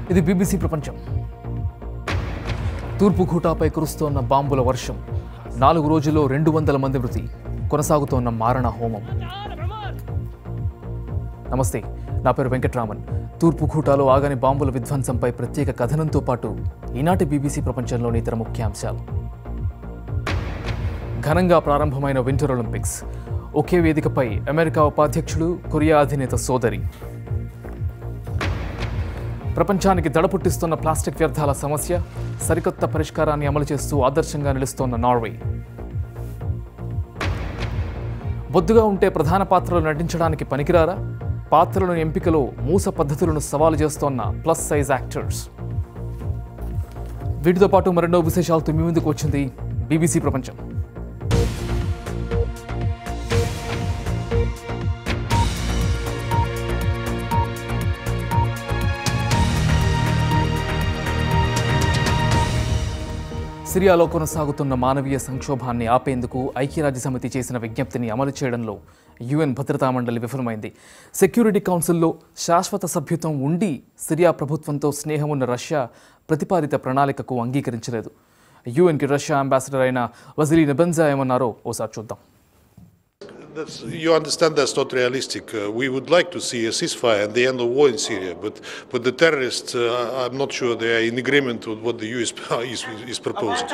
ఇది బీబీసీ ప్రపంచం తూర్పు ఘూటాపై కురుస్తోన్న బాంబుల వర్షం నాలుగు రోజుల్లో రెండు వందల మంది మృతి కొనసాగుతోన్న మారణ హోమం నమస్తే నా పేరు వెంకట్రామన్ తూర్పు ఘూటాలో ఆగని బాంబుల విధ్వంసంపై ప్రత్యేక కథనంతో పాటు ఈనాటి బీబీసీ ప్రపంచంలోని ఇతర ముఖ్యాంశాలు ఘనంగా ప్రారంభమైన వింటర్ ఒలింపిక్స్ ఒకే వేదికపై అమెరికా ఉపాధ్యక్షుడు కొరియా అధినేత సోదరి ప్రపంచానికి దడపుట్టిస్తున్న ప్లాస్టిక్ వ్యర్థాల సమస్య సరికొత్త పరిష్కారాన్ని అమలు చేస్తూ ఆదర్శంగా నిలుస్తోన్న నార్వే బొద్దుగా ఉంటే ప్రధాన పాత్రలు నటించడానికి పనికిరారా పాత్రలను ఎంపికలో మూస పద్ధతులను సవాలు చేస్తోన్న ప్లస్ సైజ్ యాక్టర్స్ వీటితో పాటు మరెన్నో విశేషాలతో మీ ముందుకు వచ్చింది బీబీసీ ప్రపంచం సిరియాలో కొనసాగుతున్న మానవీయ సంక్షోభాన్ని ఆపేందుకు ఐక్యరాజ్య సమితి చేసిన విజ్ఞప్తిని అమలు చేయడంలో యుఎన్ భద్రతా మండలి విఫలమైంది సెక్యూరిటీ కౌన్సిల్లో శాశ్వత సభ్యత్వం ఉండి సిరియా ప్రభుత్వంతో స్నేహం ఉన్న రష్యా ప్రతిపాదిత ప్రణాళికకు అంగీకరించలేదు యుఎన్కి రష్యా అంబాసిడర్ అయిన వజిలీ నిబెన్జా ఏమన్నారో ఓసారి చూద్దాం That's, you understand that's not realistic. Uh, we would like to see a ceasefire and the end of war in Syria, but, but the terrorists, uh, I'm not sure they are in agreement with what the US is, is proposed.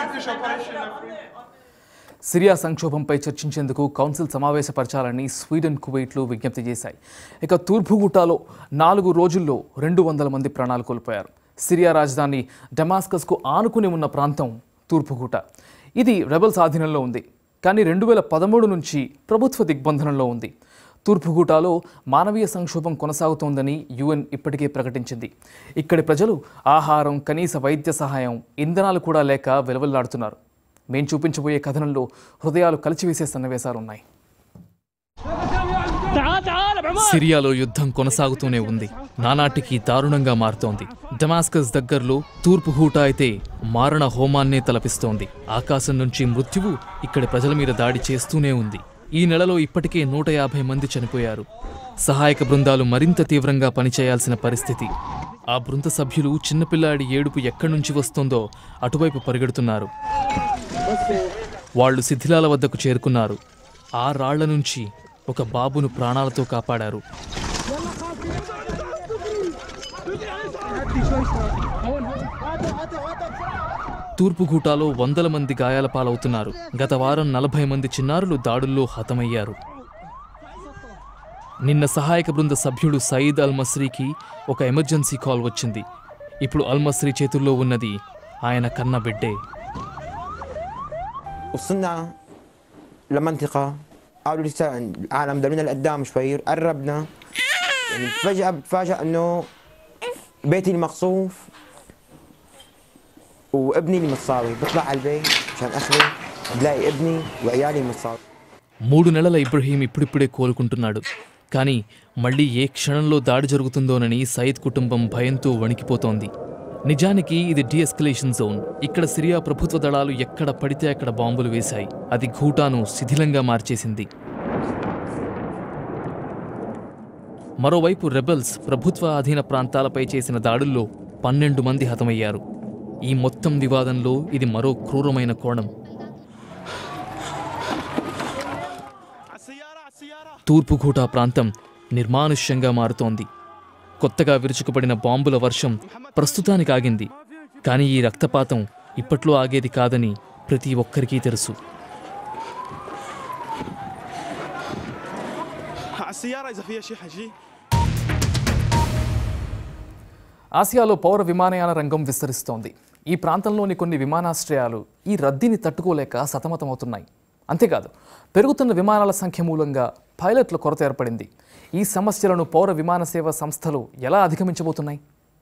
Syria సంక్షోభంపై చర్చించేందుకు council సమావేశపరచాలని Sweden కువైట్లు విజ్ఞప్తి చేశాయి ఇక తూర్పుగుటాలో నాలుగు రోజుల్లో రెండు వందల మంది ప్రాణాలు కోల్పోయారు సిరియా రాజధాని డమాస్కస్కు ఆనుకుని ఉన్న ప్రాంతం తూర్పుగుట ఇది రెబల్స్ ఆధీనంలో ఉంది కానీ రెండు వేల పదమూడు నుంచి ప్రభుత్వ దిగ్బంధనంలో ఉంది తూర్పుగూటాలో మానవీయ సంక్షోభం కొనసాగుతోందని యుఎన్ ఇప్పటికే ప్రకటించింది ఇక్కడి ప్రజలు ఆహారం కనీస వైద్య సహాయం ఇంధనాలు కూడా లేక వెలవెల్లాడుతున్నారు మేం చూపించబోయే కథనంలో హృదయాలు కలిచివేసే సన్నివేశాలున్నాయి సిరియాలో యుద్ధం కొనసాగుతూనే ఉంది నానాటికి దారుణంగా మారుతోంది డమాస్కస్ దగ్గరలో తూర్పు హూటా అయితే మారణ హోమాన్నే తలపిస్తోంది ఆకాశం నుంచి మృత్యువు ఇక్కడి ప్రజల మీద దాడి చేస్తూనే ఉంది ఈ నెలలో ఇప్పటికే నూట యాభై మంది చనిపోయారు సహాయక బృందాలు మరింత తీవ్రంగా పనిచేయాల్సిన పరిస్థితి ఆ బృంద సభ్యులు చిన్నపిల్లాడి ఏడుపు ఎక్కడి నుంచి వస్తుందో అటువైపు పరిగెడుతున్నారు వాళ్ళు శిథిలాల వద్దకు చేరుకున్నారు ఆ రాళ్ల నుంచి ఒక బాబును ప్రాణాలతో కాపాడారు తూర్పుగూటాలో వందల మంది గాయాల పాలవుతున్నారు గత వారం నలభై మంది చిన్నారులు దాడుల్లో హతమయ్యారు నిన్న సహాయక బృంద సభ్యుడు సయీద్ అల్ మస్రీకి ఒక ఎమర్జెన్సీ కాల్ వచ్చింది ఇప్పుడు అల్ మస్రీ చేతుల్లో ఉన్నది ఆయన కన్న బిడ్డే وصلنا لمنطقة قالوا لسه العالم دلونا لقدام شوي قربنا يعني فجأة بتفاجأ انه بيتي المقصوف وابني اللي متصاوي بطلع على البيت عشان اخذه بلاقي ابني وعيالي متصاوي మూడు నెలల ఇబ్రహీం ఇప్పుడిప్పుడే కోలుకుంటున్నాడు కానీ మళ్ళీ ఏ క్షణంలో దాడి జరుగుతుందోనని సయద్ కుటుంబం భయంతో వణికిపోతోంది నిజానికి ఇది డిఎస్కలేషన్ జోన్ ఇక్కడ సిరియా ప్రభుత్వ దళాలు ఎక్కడ పడితే అక్కడ బాంబులు వేశాయి అది ఘూటాను శిథిలంగా మార్చేసింది మరోవైపు రెబెల్స్ ప్రభుత్వ అధీన ప్రాంతాలపై చేసిన దాడుల్లో పన్నెండు మంది హతమయ్యారు ఈ మొత్తం వివాదంలో ఇది మరో క్రూరమైన కోణం తూర్పుగూటా ప్రాంతం నిర్మానుష్యంగా మారుతోంది కొత్తగా విరుచుకుపడిన బాంబుల వర్షం ప్రస్తుతానికి ఆగింది కానీ ఈ రక్తపాతం ఇప్పట్లో ఆగేది కాదని ప్రతి ఒక్కరికీ తెలుసు على السيارة إذا فيها شيء حجي ఆసియాలో పౌర విమానయాన రంగం విస్తరిస్తోంది ఈ ప్రాంతంలోని కొన్ని విమానాశ్రయాలు ఈ రద్దీని తట్టుకోలేక సతమతమవుతున్నాయి అంతేకాదు పెరుగుతున్న విమానాల సంఖ్య మూలంగా పైలట్ల కొరత ఏర్పడింది ఈ సమస్యలను పౌర విమాన సేవ సంస్థలు ఎలా అధిగమించబోతున్నాయి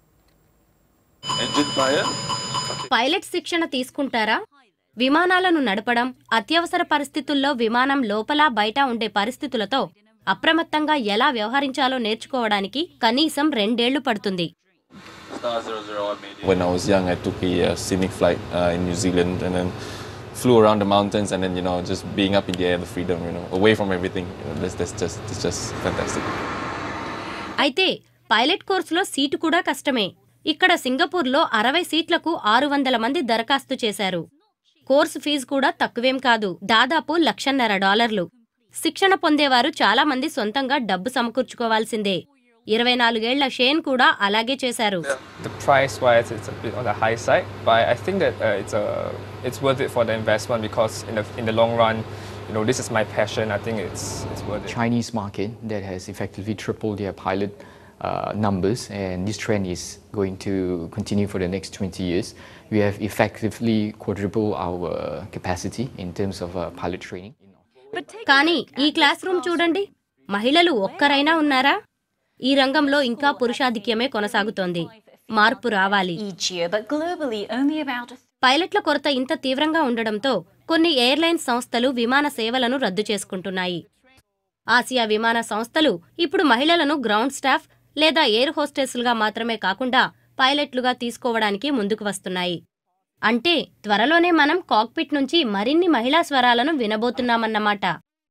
పైలట్ శిక్షణ తీసుకుంటారా విమానాలను నడపడం అత్యవసర పరిస్థితుల్లో విమానం లోపల బయట ఉండే పరిస్థితులతో అప్రమత్తంగా ఎలా వ్యవహరించాలో నేర్చుకోవడానికి కనీసం రెండేళ్లు పడుతుంది When I was young, I took a uh, scenic flight uh, in New Zealand and then flew around the mountains and then, you know, just being up in the air, the freedom, you know, away from everything. You know, that's, that's just, it's just fantastic. అయితే pilot కోర్సులో seat కూడా కష్టమే ఇక్కడ సింగపూర్లో అరవై సీట్లకు ఆరు వందల మంది దరఖాస్తు చేశారు కోర్సు ఫీజు కూడా తక్కువేం కాదు దాదాపు లక్షన్నర డాలర్లు శిక్షణ పొందేవారు చాలా మంది సొంతంగా డబ్బు సమకూర్చుకోవాల్సిందే ఇరవై నాలుగేళ్ల షేన్ కూడా అలాగే చేశారు The price wise, it's a bit on the high side, but I think that uh, it's a it's worth it for the investment because in the in the long run, you know, this is my passion. I think it's it's worth it. Chinese market that has effectively tripled their pilot uh, numbers, and this trend is going to continue for the next 20 years. We have effectively quadrupled our capacity in terms of uh, pilot training. కానీ ఈ class room చూడండి మహిళలు ఒక్కరైనా ఉన్నారా ఈ రంగంలో ఇంకా పురుషాధిక్యమే కొనసాగుతోంది మార్పు రావాలి each year, but globally, only about a పైలట్ల కొరత ఇంత తీవ్రంగా ఉండడంతో కొన్ని ఎయిర్లైన్స్ సంస్థలు విమాన సేవలను రద్దు చేసుకుంటున్నాయి ఆసియా విమాన సంస్థలు ఇప్పుడు మహిళలను గ్రౌండ్ స్టాఫ్ లేదా ఎయిర్ హోస్టెస్లుగా మాత్రమే కాకుండా పైలట్లుగా తీసుకోవడానికి ముందుకు వస్తున్నాయి అంటే త్వరలోనే మనం కాక్పిట్ నుంచి మరిన్ని మహిళా స్వరాలను వినబోతున్నామన్నమాట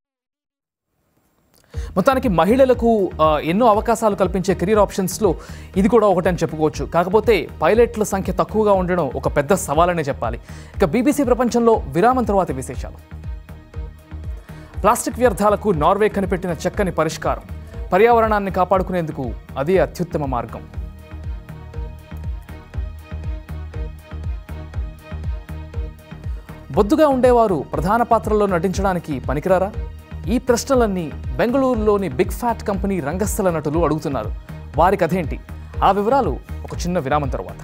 మొత్తానికి మహిళలకు ఆ, ఎన్నో అవకాశాలు కల్పించే కెరీర్ ఆప్షన్స్లో ఇది కూడా ఒకటని చెప్పుకోవచ్చు కాకపోతే పైలట్ల సంఖ్య తక్కువగా ఉండడం ఒక పెద్ద సవాలనే చెప్పాలి ఇక బీబీసీ ప్రపంచంలో విరామం తర్వాత విశేషాలు ప్లాస్టిక్ వ్యర్థాలకు నార్వే కనిపెట్టిన చక్కని పరిష్కారం పర్యావరణాన్ని కాపాడుకునేందుకు అదే అత్యుత్తమ మార్గం బొద్దుగా ఉండేవారు ప్రధాన పాత్రల్లో నటించడానికి పనికిరారా ఈ ప్రశ్నలన్నీ బెంగళూరులోని బిగ్ ఫ్యాట్ కంపెనీ రంగస్థల నటులు అడుగుతున్నారు వారి కథేంటి ఆ వివరాలు ఒక చిన్న విరామం తర్వాత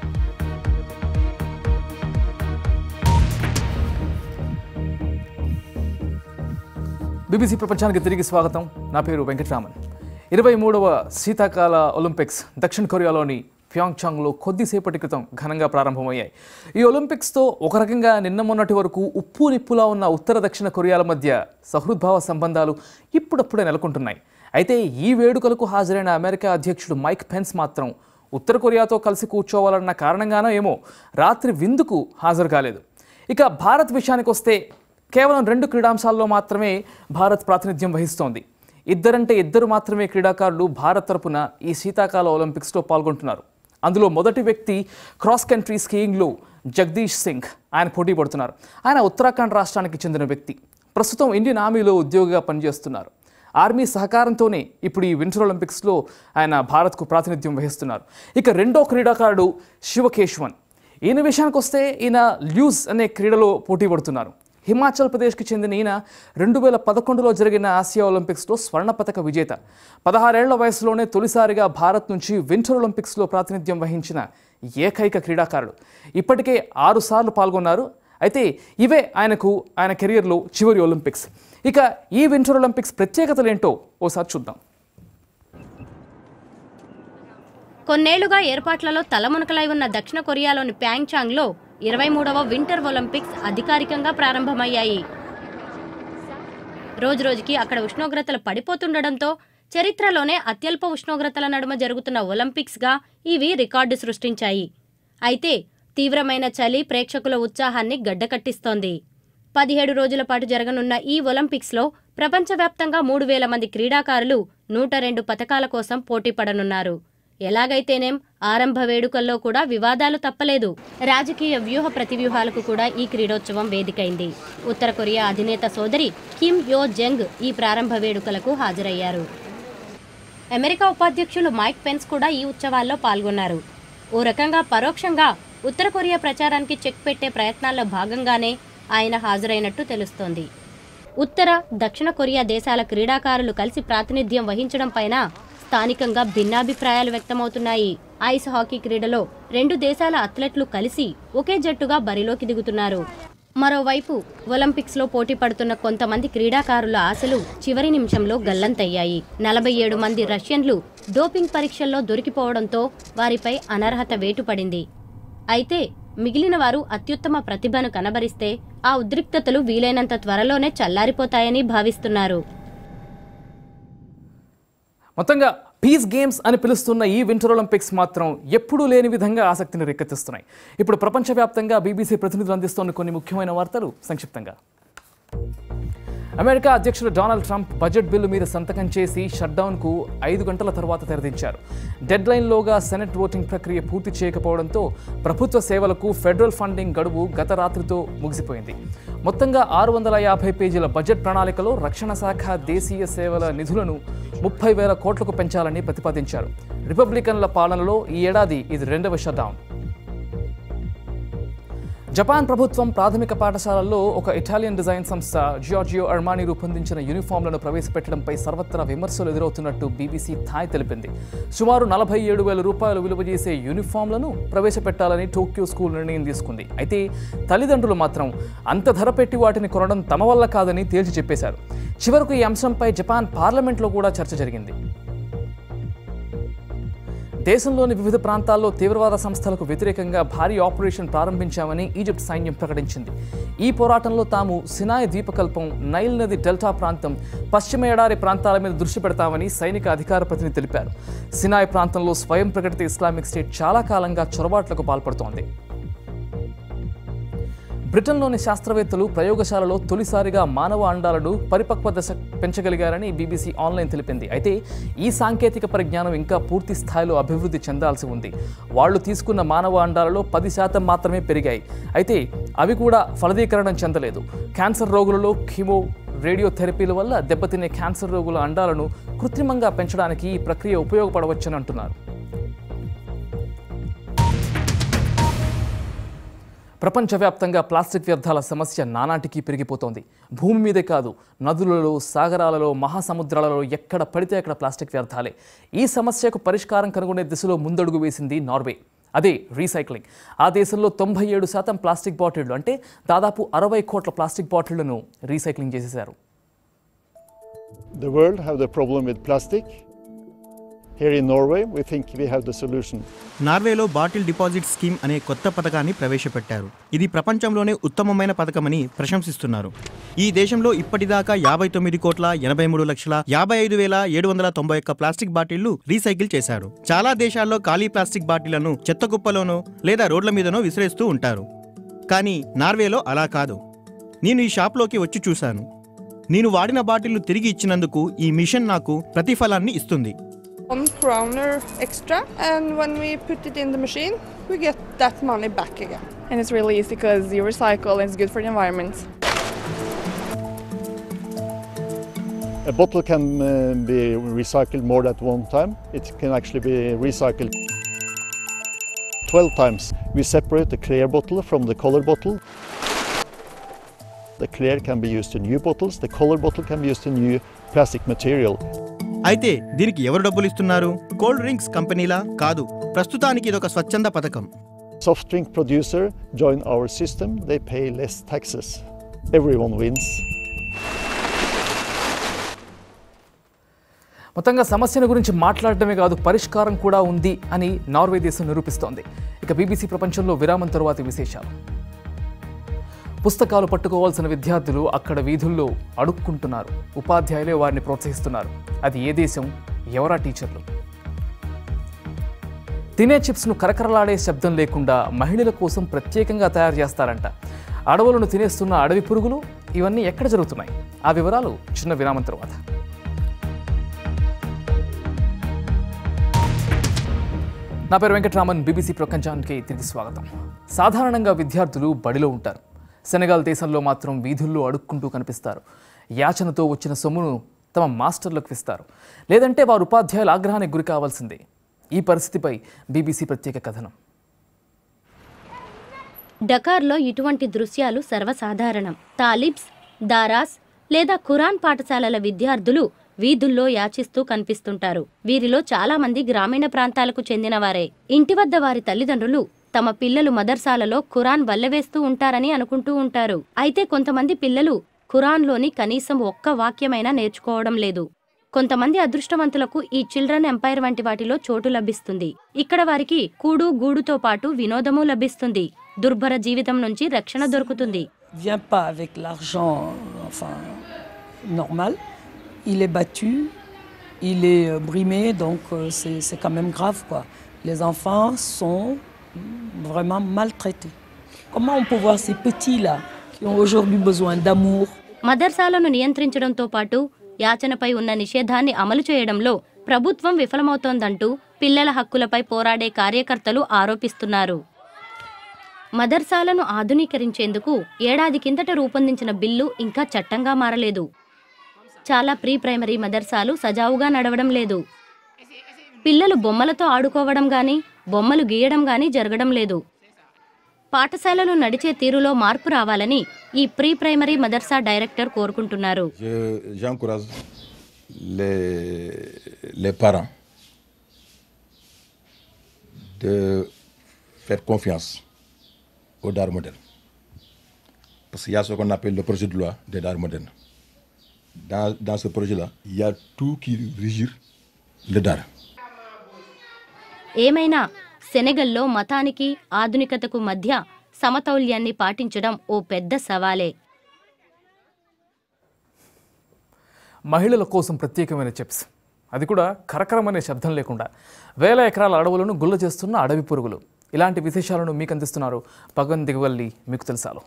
బీబీసీ ప్రపంచానికి తిరిగి స్వాగతం నా పేరు వెంకటరామన్ ఇరవై మూడవ శీతాకాల ఒలింపిక్స్ దక్షిణ కొరియాలోని ప్యాంగ్చాంగ్లో కొద్దిసేపటి క్రితం ఘనంగా ప్రారంభమయ్యాయి ఈ ఒలింపిక్స్తో ఒక రకంగా నిన్న మొన్నటి వరకు ఉప్పు నిప్పులా ఉన్న ఉత్తర దక్షిణ కొరియాల మధ్య సహృద్భావ సంబంధాలు ఇప్పుడప్పుడే నెలకొంటున్నాయి అయితే ఈ వేడుకలకు హాజరైన అమెరికా అధ్యక్షుడు మైక్ పెన్స్ మాత్రం ఉత్తర కొరియాతో కలిసి కూర్చోవాలన్న కారణంగానో ఏమో రాత్రి విందుకు హాజరు కాలేదు ఇక భారత్ విషయానికి వస్తే కేవలం రెండు క్రీడాంశాల్లో మాత్రమే భారత్ ప్రాతినిధ్యం వహిస్తోంది ఇద్దరంటే ఇద్దరు మాత్రమే క్రీడాకారులు భారత్ తరపున ఈ శీతాకాల ఒలింపిక్స్లో పాల్గొంటున్నారు అందులో మొదటి వ్యక్తి క్రాస్ కంట్రీ స్కీయింగ్లో జగదీష్ సింగ్ ఆయన పోటీ పడుతున్నారు ఆయన ఉత్తరాఖండ్ రాష్ట్రానికి చెందిన వ్యక్తి ప్రస్తుతం ఇండియన్ ఆర్మీలో ఉద్యోగిగా పనిచేస్తున్నారు ఆర్మీ సహకారంతోనే ఇప్పుడు ఈ వింటర్ ఒలింపిక్స్లో ఆయన భారత్కు ప్రాతినిధ్యం వహిస్తున్నారు ఇక రెండో క్రీడాకారుడు శివకేశ్వన్ ఈయన విషయానికి వస్తే ఈయన ల్యూజ్ అనే క్రీడలో పోటీ పడుతున్నారు హిమాచల్ ప్రదేశ్కి చెందిన ఈయన రెండు వేల పదకొండులో జరిగిన ఆసియా ఒలింపిక్స్లో స్వర్ణ పతక విజేత పదహారేళ్ల వయసులోనే తొలిసారిగా భారత్ నుంచి వింటర్ ఒలింపిక్స్లో ప్రాతినిధ్యం వహించిన ఏకైక క్రీడాకారుడు ఇప్పటికే ఆరుసార్లు పాల్గొన్నారు అయితే ఇవే ఆయనకు ఆయన కెరియర్లో చివరి ఒలింపిక్స్ ఇక ఈ వింటర్ ఒలింపిక్స్ ప్రత్యేకతలు ఏంటో ఓసారి చూద్దాం కొన్నేళ్లుగా ఏర్పాట్లలో తలమునకలై ఉన్న దక్షిణ కొరియాలోని ప్యాంగ్చాంగ్లో ఇరవై మూడవ వింటర్ ఒలింపిక్స్ అధికారికంగా ప్రారంభమయ్యాయి రోజురోజుకి అక్కడ ఉష్ణోగ్రతలు పడిపోతుండడంతో చరిత్రలోనే అత్యల్ప ఉష్ణోగ్రతల నడుమ జరుగుతున్న ఒలింపిక్స్గా ఇవి రికార్డు సృష్టించాయి అయితే తీవ్రమైన చలి ప్రేక్షకుల ఉత్సాహాన్ని గడ్డకట్టిస్తోంది పదిహేడు రోజుల పాటు జరగనున్న ఈ ఒలింపిక్స్లో ప్రపంచవ్యాప్తంగా మూడు వేల మంది క్రీడాకారులు నూట రెండు పథకాల కోసం పోటీ పడనున్నారు ఎలాగైతేనేం ఆరంభ వేడుకల్లో కూడా వివాదాలు తప్పలేదు రాజకీయ వ్యూహ ప్రతివ్యూహాలకు కూడా ఈ క్రీడోత్సవం వేదికైంది ఉత్తర కొరియా అధినేత సోదరి కిమ్ యో జంగ్ ఈ ప్రారంభ వేడుకలకు హాజరయ్యారు అమెరికా ఉపాధ్యక్షులు మైక్ పెన్స్ కూడా ఈ ఉత్సవాల్లో పాల్గొన్నారు ఓ రకంగా పరోక్షంగా ఉత్తర కొరియా ప్రచారానికి చెక్ పెట్టే ప్రయత్నాల్లో భాగంగానే ఆయన హాజరైనట్టు తెలుస్తోంది ఉత్తర దక్షిణ కొరియా దేశాల క్రీడాకారులు కలిసి ప్రాతినిధ్యం వహించడం పైన స్థానికంగా భిన్నాభిప్రాయాలు వ్యక్తమవుతున్నాయి ఐస్ హాకీ క్రీడలో రెండు దేశాల అథ్లెట్లు కలిసి ఒకే జట్టుగా బరిలోకి దిగుతున్నారు మరోవైపు ఒలింపిక్స్లో పోటీ పడుతున్న కొంతమంది క్రీడాకారుల ఆశలు చివరి నిమిషంలో గల్లంతయ్యాయి నలభై ఏడు మంది రష్యన్లు డోపింగ్ పరీక్షల్లో దొరికిపోవడంతో వారిపై అనర్హత వేటు పడింది అయితే మిగిలిన వారు అత్యుత్తమ ప్రతిభను కనబరిస్తే ఆ ఉద్రిక్తతలు వీలైనంత త్వరలోనే చల్లారిపోతాయని భావిస్తున్నారు మొత్తంగా పీస్ గేమ్స్ అని పిలుస్తున్న ఈ వింటర్ ఒలింపిక్స్ మాత్రం ఎప్పుడూ లేని విధంగా ఆసక్తిని రేకెత్తిస్తున్నాయి ఇప్పుడు ప్రపంచవ్యాప్తంగా బీబీసీ ప్రతినిధులు అందిస్తున్న కొన్ని ముఖ్యమైన వార్తలు సంక్షిప్తంగా అమెరికా అధ్యక్షుడు డొనాల్డ్ ట్రంప్ బడ్జెట్ బిల్లు మీద సంతకం చేసి షట్డౌన్కు ఐదు గంటల తర్వాత తెరదించారు డెడ్ లైన్లోగా సెనెట్ ఓటింగ్ ప్రక్రియ పూర్తి చేయకపోవడంతో ప్రభుత్వ సేవలకు ఫెడరల్ ఫండింగ్ గడువు గత రాత్రితో ముగిసిపోయింది మొత్తంగా ఆరు వందల యాభై పేజీల బడ్జెట్ ప్రణాళికలో రక్షణ శాఖ దేశీయ సేవల నిధులను ముప్పై వేల కోట్లకు పెంచాలని ప్రతిపాదించారు రిపబ్లికన్ల పాలనలో ఈ ఏడాది ఇది రెండవ షట్డౌన్ జపాన్ ప్రభుత్వం ప్రాథమిక పాఠశాలల్లో ఒక ఇటాలియన్ డిజైన్ సంస్థ జియార్జియో అర్మానీ రూపొందించిన యూనిఫామ్లను ప్రవేశపెట్టడంపై సర్వత్రా విమర్శలు ఎదురవుతున్నట్టు బీబీసీ థాయ్ తెలిపింది సుమారు నలభై ఏడు వేల రూపాయలు విలువ చేసే యూనిఫామ్లను ప్రవేశపెట్టాలని టోక్యో స్కూల్ నిర్ణయం తీసుకుంది అయితే తల్లిదండ్రులు మాత్రం అంత ధర పెట్టి వాటిని కొనడం తమ వల్ల కాదని తేల్చి చెప్పేశారు చివరకు ఈ అంశంపై జపాన్ పార్లమెంట్లో కూడా చర్చ జరిగింది దేశంలోని వివిధ ప్రాంతాల్లో తీవ్రవాద సంస్థలకు వ్యతిరేకంగా భారీ ఆపరేషన్ ప్రారంభించామని ఈజిప్ట్ సైన్యం ప్రకటించింది ఈ పోరాటంలో తాము సినాయ్ ద్వీపకల్పం నైల్ నది డెల్టా ప్రాంతం పశ్చిమ ఎడారి ప్రాంతాల మీద దృష్టి పెడతామని సైనిక అధికార ప్రతినిధి తెలిపారు సినాయ్ ప్రాంతంలో స్వయం ప్రకటిత ఇస్లామిక్ స్టేట్ చాలా కాలంగా చొరబాట్లకు పాల్పడుతోంది బ్రిటన్లోని శాస్త్రవేత్తలు ప్రయోగశాలలో తొలిసారిగా మానవ అండాలను పరిపక్వ దశ పెంచగలిగారని బీబీసీ ఆన్లైన్ తెలిపింది అయితే ఈ సాంకేతిక పరిజ్ఞానం ఇంకా పూర్తి స్థాయిలో అభివృద్ధి చెందాల్సి ఉంది వాళ్ళు తీసుకున్న మానవ అండాలలో పది శాతం మాత్రమే పెరిగాయి అయితే అవి కూడా ఫలదీకరణం చెందలేదు క్యాన్సర్ రోగులలో కీమో రేడియోథెరపీల వల్ల దెబ్బతినే క్యాన్సర్ రోగుల అండాలను కృత్రిమంగా పెంచడానికి ఈ ప్రక్రియ ఉపయోగపడవచ్చని అంటున్నారు ప్రపంచవ్యాప్తంగా ప్లాస్టిక్ వ్యర్థాల సమస్య నానాటికి పెరిగిపోతోంది భూమి మీదే కాదు నదులలో సాగరాలలో మహాసముద్రాలలో ఎక్కడ పడితే అక్కడ ప్లాస్టిక్ వ్యర్థాలే ఈ సమస్యకు పరిష్కారం కనుగొనే దిశలో ముందడుగు వేసింది నార్వే అదే రీసైక్లింగ్ ఆ దేశంలో తొంభై ఏడు శాతం ప్లాస్టిక్ బాటిళ్లు అంటే దాదాపు అరవై కోట్ల ప్లాస్టిక్ బాటిళ్లను రీసైక్లింగ్ చేసేశారు The world have the problem with plastic. Here in Norway, we think we have the solution. నార్వేలో బాటిల్ డిపాజిట్ స్కీమ్ అనే కొత్త పథకాన్ని ప్రవేశపెట్టారు ఇది ప్రపంచంలోనే ఉత్తమమైన పథకమని ప్రశంసిస్తున్నారు ఈ దేశంలో ఇప్పటిదాకా యాభై తొమ్మిది కోట్ల ఎనభై మూడు లక్షల యాభై ఐదు వేల ఏడు వందల తొంభై ఒక్క ప్లాస్టిక్ బాటిళ్లు రీసైకిల్ చేశారు చాలా దేశాల్లో ఖాళీ ప్లాస్టిక్ బాటిళ్లను చెత్త కుప్పలోనో లేదా రోడ్ల మీదనో విసిరేస్తూ ఉంటారు కానీ నార్వేలో అలా కాదు నేను ఈ షాప్లోకి వచ్చి చూశాను నేను వాడిన బాటిల్ను తిరిగి ఇచ్చినందుకు ఈ మిషన్ నాకు ప్రతిఫలాన్ని ఇస్తుంది one kroner extra and when we put it in the machine we get that money back again And it's really easy because you recycle and it's good for the environment. A bottle can uh, be recycled more than one time. It can actually be recycled 12 times. We separate the clear bottle from the color bottle. The clear can be used in new bottles, the color bottle can be used in new plastic material. అయితే దీనికి ఎవరు డబ్బులు ఇస్తున్నారు cold drinks కంపెనీలా కాదు ప్రస్తుతానికి ఇదొక స్వచ్ఛంద పథకం Soft drink producer join our system, they pay less taxes. Everyone wins. మొత్తంగా సమస్యల గురించి మాట్లాడటమే కాదు పరిష్కారం కూడా ఉంది అని నార్వే దేశం నిరూపిస్తోంది ఇక బీబీసీ ప్రపంచంలో విరామం తరువాతి విశేషాలు పుస్తకాలు పట్టుకోవాల్సిన విద్యార్థులు అక్కడ వీధుల్లో అడుక్కుంటున్నారు ఉపాధ్యాయులే వారిని ప్రోత్సహిస్తున్నారు అది ఏ దేశం ఎవరా టీచర్లు తినే చిప్స్ను కరకరలాడే శబ్దం లేకుండా మహిళల కోసం ప్రత్యేకంగా తయారు చేస్తారంట అడవులను తినేస్తున్న అడవి పురుగులు ఇవన్నీ ఎక్కడ జరుగుతున్నాయి ఆ వివరాలు చిన్న విరామం తర్వాత నా పేరు వెంకటరామన్ బీబీసీ ప్రపంచానికి తిరిగి స్వాగతం సాధారణంగా విద్యార్థులు బడిలో ఉంటారు సెనగాల్ దేశంలో మాత్రం వీధుల్లో అడుక్కుంటూ కనిపిస్తారు యాచనతో వచ్చిన సొమ్మును తమ మాస్టర్లకు ఇస్తారు లేదంటే వారు ఉపాధ్యాయుల ఆగ్రహానికి గురి కావాల్సిందే ఈ పరిస్థితిపై బీబీసీ ప్రత్యేక కథనం డకార్లో ఇటువంటి దృశ్యాలు సర్వసాధారణం తాలిబ్స్ దారాస్ లేదా ఖురాన్ పాఠశాలల విద్యార్థులు వీధుల్లో యాచిస్తూ కనిపిస్తుంటారు వీరిలో చాలా మంది గ్రామీణ ప్రాంతాలకు చెందినవారే ఇంటి వద్ద వారి తల్లిదండ్రులు తమ పిల్లలు మదర్సాలలో ఖురాన్ వల్లవేస్తూ ఉంటారని అనుకుంటూ ఉంటారు అయితే కొంతమంది పిల్లలు ఖురాన్లోని కనీసం ఒక్క వాక్యమైనా నేర్చుకోవడం లేదు కొంతమంది అదృష్టవంతులకు ఈ చిల్డ్రన్ ఎంపైర్ వంటి వాటిలో చోటు లభిస్తుంది ఇక్కడ వారికి కూడు గూడుతో పాటు వినోదము లభిస్తుంది దుర్భర జీవితం నుంచి రక్షణ దొరుకుతుంది vient pas avec l'argent enfin, normal. Il est battu, il est euh, brimé, donc euh, c'est c'est quand même grave. Quoi. Les enfants sont vraiment maltraités. Comment on peut voir ces petits-là qui ont aujourd'hui besoin d'amour, మదర్సాలను నియంత్రించడంతో పాటు యాచనపై ఉన్న నిషేధాన్ని అమలు చేయడంలో ప్రభుత్వం విఫలమవుతోందంటూ పిల్లల హక్కులపై పోరాడే కార్యకర్తలు ఆరోపిస్తున్నారు మదర్సాలను ఆధునీకరించేందుకు ఏడాది కిందట రూపొందించిన బిల్లు ఇంకా చట్టంగా మారలేదు చాలా ప్రీ ప్రైమరీ మదర్సాలు సజావుగా నడవడం లేదు పిల్లలు బొమ్మలతో ఆడుకోవడం గాని బొమ్మలు గీయడం గాని జరగడం లేదు పాఠశాలలు నడిచే తీరులో మార్పు రావాలని ఈ ప్రీ ప్రైమరీ మదర్సా డైరెక్టర్ కోరుకుంటున్నారు Je- J'encourage les, les parents de faire confiance aux dards modernes. Parce qu'il y a ce qu'on appelle le projet de loi des dards modernes. Dans, dans ce projet-là, il y a tout qui régit le dard. ఏమైనా సెనెగల్లో మతానికి ఆధునికతకు మధ్య సమతౌల్యాన్ని పాటించడం ఓ పెద్ద సవాలే మహిళల కోసం ప్రత్యేకమైన chips అది కూడా కరకరమనే శబ్దం లేకుండా వేల ఎకరాల అడవులను గుల్ల చేస్తున్న అడవి పురుగులు ఇలాంటి విశేషాలను మీకు అందిస్తున్నారు పగన్ దిగవల్లి మీకు తెలుసాలో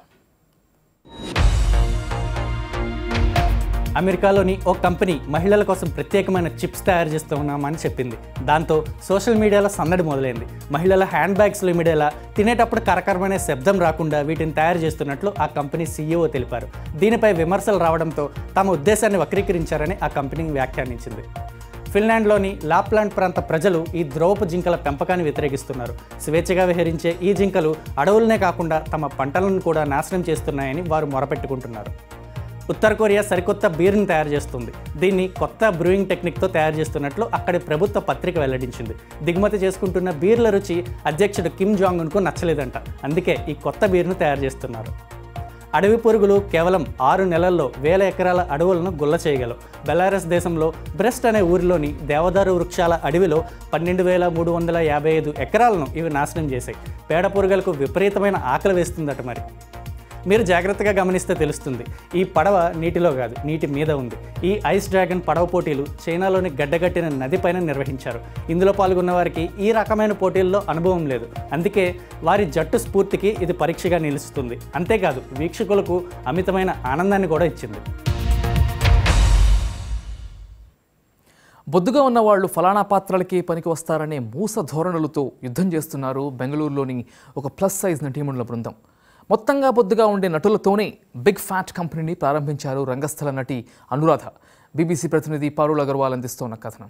అమెరికాలోని ఓ కంపెనీ మహిళల కోసం ప్రత్యేకమైన చిప్స్ తయారు చేస్తున్నామని చెప్పింది దాంతో సోషల్ మీడియాలో సందడి మొదలైంది మహిళల హ్యాండ్ బ్యాగ్స్లో ఇమిడేలా తినేటప్పుడు కరకరమనే శబ్దం రాకుండా వీటిని తయారు చేస్తున్నట్లు ఆ కంపెనీ సీఈఓ తెలిపారు దీనిపై విమర్శలు రావడంతో తమ ఉద్దేశాన్ని వక్రీకరించారని ఆ కంపెనీ వ్యాఖ్యానించింది ఫిన్లాండ్లోని లాప్లాండ్ ప్రాంత ప్రజలు ఈ ద్రవపు జింకల పెంపకాన్ని వ్యతిరేకిస్తున్నారు స్వేచ్ఛగా విహరించే ఈ జింకలు అడవులనే కాకుండా తమ పంటలను కూడా నాశనం చేస్తున్నాయని వారు మొరపెట్టుకుంటున్నారు ఉత్తర కొరియా సరికొత్త బీర్ని తయారు చేస్తుంది దీన్ని కొత్త బ్రూయింగ్ టెక్నిక్తో తయారు చేస్తున్నట్లు అక్కడి ప్రభుత్వ పత్రిక వెల్లడించింది దిగుమతి చేసుకుంటున్న బీర్ల రుచి అధ్యక్షుడు కిమ్ జాంగ్ ఉన్కు నచ్చలేదంట అందుకే ఈ కొత్త బీర్ను తయారు చేస్తున్నారు అడవి పురుగులు కేవలం ఆరు నెలల్లో వేల ఎకరాల అడవులను గుల్ల చేయగలవు బెలారస్ దేశంలో బ్రెస్ట్ అనే ఊరిలోని దేవదారు వృక్షాల అడవిలో పన్నెండు వేల మూడు వందల యాభై ఐదు ఎకరాలను ఇవి నాశనం చేశాయి పేడ పురుగులకు విపరీతమైన ఆకలి వేస్తుందట మరి మీరు జాగ్రత్తగా గమనిస్తే తెలుస్తుంది ఈ పడవ నీటిలో కాదు నీటి మీద ఉంది ఈ ఐస్ డ్రాగన్ పడవ పోటీలు చైనాలోని గడ్డగట్టిన నదిపైన నిర్వహించారు ఇందులో పాల్గొన్న వారికి ఈ రకమైన పోటీల్లో అనుభవం లేదు అందుకే వారి జట్టు స్ఫూర్తికి ఇది పరీక్షగా నిలుస్తుంది అంతేకాదు వీక్షకులకు అమితమైన ఆనందాన్ని కూడా ఇచ్చింది బొద్దుగా ఉన్న వాళ్ళు ఫలానా పాత్రలకి పనికి వస్తారనే మూస ధోరణులతో యుద్ధం చేస్తున్నారు బెంగళూరులోని ఒక ప్లస్ సైజ్ నటీమణుల బృందం మొత్తంగా బొద్దుగా ఉండే నటులతోనే బిగ్ ఫ్యాట్ కంపెనీని ప్రారంభించారు రంగస్థల నటి అనురాధ బీబీసీ ప్రతినిధి పారుల్ అగర్వాల్ అందిస్తోన్న కథనం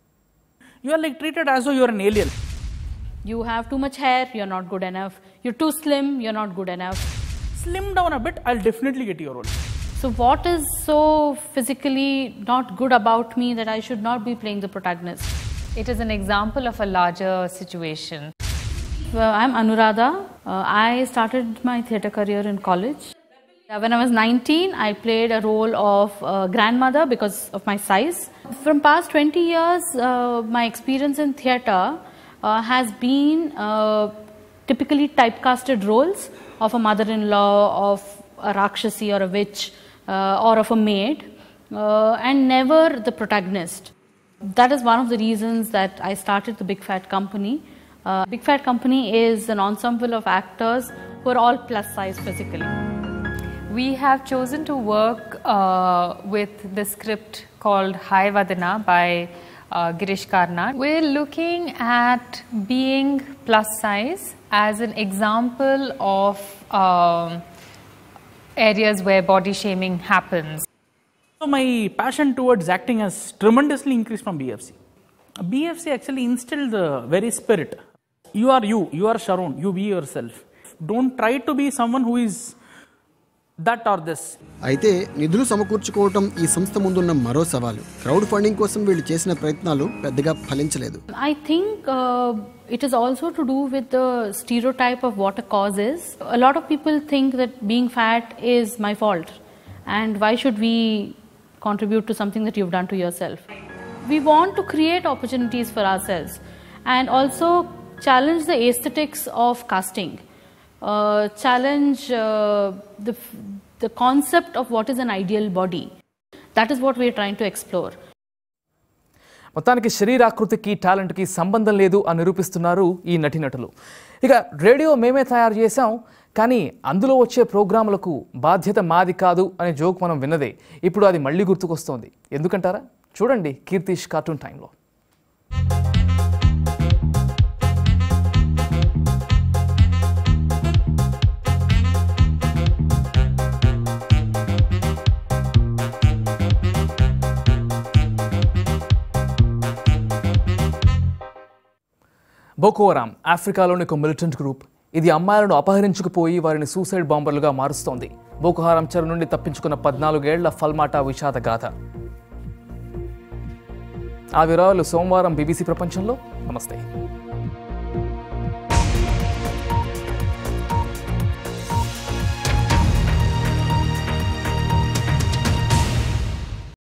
You are like treated as though you are an alien. You have too much hair, you're not good enough. You're too slim, you're not good enough. Slim down a bit, I'll definitely get your role. So, what is so physically not good about me that I should not be playing the protagonist? It is an example of a larger situation. Well, I'm Anuradha. Uh, I started my theatre career in college. Uh, When I was 19, I played a role of uh, grandmother because of my size. From past 20 years, uh, my experience in theatre uh, has been uh, typically typecasted roles of a mother-in-law, of a rakshasi or a witch, uh, or of a maid, uh, and never the protagonist. That is one of the reasons that I started the Big Fat Company. Uh, Big Fat Company is an ensemble of actors who are all plus size physically. We have chosen to work uh, with the script called Hai Vadana by uh, Girish Karnad. We're looking at being plus size as an example of um, areas where body shaming happens. So, my passion towards acting has tremendously increased from BFC. BFC actually instilled the very spirit. You are you, you are Sharon, you be yourself. Don't try to be someone who is that or this. అయితే నిధులు సమకూర్చుకోవటం ఈ సంస్థ ముందున్న మరో సవాలు crowd funding కోసం వీళ్ళు చేసిన ప్రయత్నాలు పెద్దగా ఫలించలేదు I think uh, it is also to do with the stereotype of what a cause is. A lot of people think that being fat is my fault, and why should we contribute to something that you've done to yourself? We want to create opportunities for ourselves and also challenge the aesthetics of casting, uh, challenge uh, the, the concept of what is an ideal body. That is what we are trying to explore. మొత్తానికి శరీరాకృతికి టాలెంట్కి సంబంధం లేదు అని నిరూపిస్తున్నారు ఈ నటీనటులు ఇక radio మేమే తయారు చేశాం కానీ అందులో వచ్చే ప్రోగ్రాములకు బాధ్యత మాది కాదు అనే జోక్ మనం విన్నదే ఇప్పుడు అది మళ్ళీ గుర్తుకొస్తోంది ఎందుకంటారా చూడండి కీర్తిష్ కార్టూన్ టైంలో బోకోవరాం ఆఫ్రికాలోని ఒక మిలిటెంట్ గ్రూప్ ఇది అమ్మాయిలను అపహరించుకుపోయి వారిని సూసైడ్ బాంబర్లుగా మారుస్తోంది బోకోహారం చెర నుండి తప్పించుకున్న పద్నాలుగేళ్ల ఫల్మాటా విషాద గాథ ఆ వివరాలు సోమవారం బీబీసీ ప్రపంచంలో నమస్తే